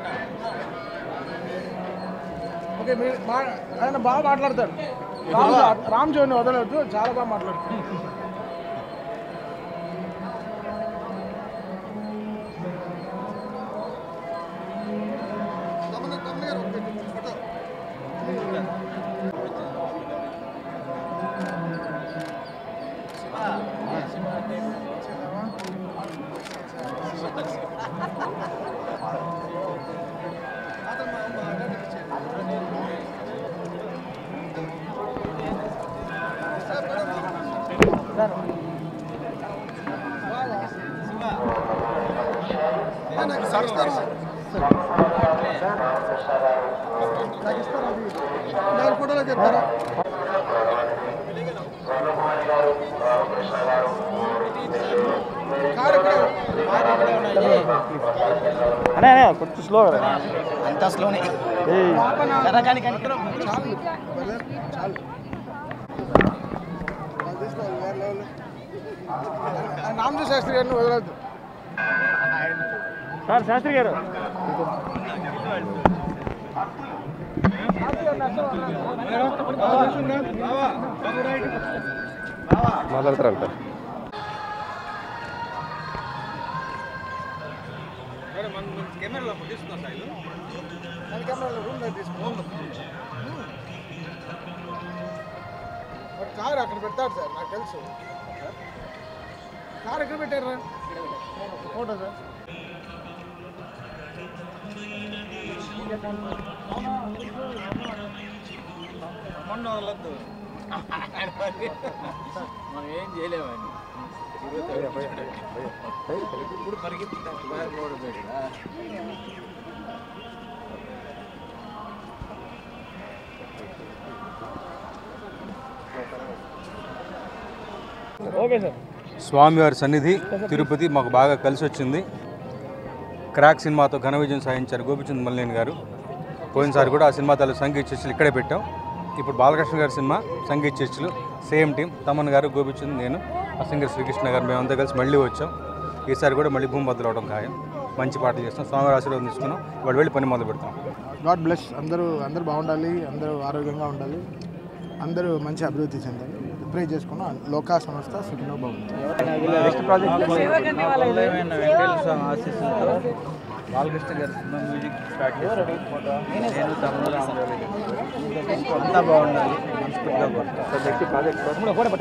Okay మీరు మా ఆయన బాగా మాట్లాడతాడు రామ్ రామ్ జోని వదలవద్దు చాలా బాగా మాట్లాడతాడు నాకు ఫోటోలో చెప్తారా కారు అనే అనే కొంచెం స్లో కదా అంతా స్లోనే ఏయ్ కానీ కానీ కానీ చాలు brother, చాలు వాళ్ళు తీసుకోవాలి వేరే లెవెల్ ఆయన రామజీ శాస్త్రి గారిని వదలద్దు సార్ శాస్త్రి గారు మాట్లాడతారంట మన కెమెరాలో రూమ్ దగ్గర తీసుకోండి మరి కారు అక్కడ పెట్టారు సార్ నాకు తెలుసు కారు ఎక్కడ పెట్టారు ఫోటో సార్ మొన్న వదలొద్దు మనం ఏం చేయలేమని ఇప్పుడు పరిగెత్తుతాం మూడు పెట్టా ఓకే సార్ స్వామివారి సన్నిధి తిరుపతి మాకు బాగా కలిసి వచ్చింది క్రాక్ సినిమాతో ఘన విజయం సాధించారు గోపిచంద్ మల్లేని గారు పోయినసారి కూడా ఆ సినిమా తల సంగీత చర్చలు ఇక్కడే పెట్టాం ఇప్పుడు బాలకృష్ణ గారి సినిమా సంగీత చర్చలు సేమ్ టీం తమన్ గారు గోపిచంద్ నేను అసింగర్ శ్రీకృష్ణ గారు మేమంతా కలిసి మళ్ళీ వచ్చాం ఈసారి కూడా మళ్ళీ భూమి బదులు అవడం ఖాయం మంచి పాటలు చేస్తాం స్వామివారి ఆశీర్వాదం తీసుకున్నాం వాళ్ళు వెళ్ళి పని మొదలు పెడతాం గాడ్ బ్లెస్ అందరూ అందరూ బాగుండాలి అందరూ ఆరోగ్యంగా ఉండాలి అందరూ మంచి అభివృద్ధి చెందాలి ప్రే చేసుకున్నాం లోకా సంస్థ సుఖినో బాగుంది నెక్స్ట్ ప్రాజెక్ట్ వెంకటేశ్వర స్వామి ఆశీస్సులతో బాలకృష్ణ గారి సినిమా మ్యూజిక్ స్టార్ట్ చేశారు నేను తమ్ముడు రామరావు అంతా బాగుండాలి మనస్ఫూర్తిగా కోరుకుంటున్నాను. Next project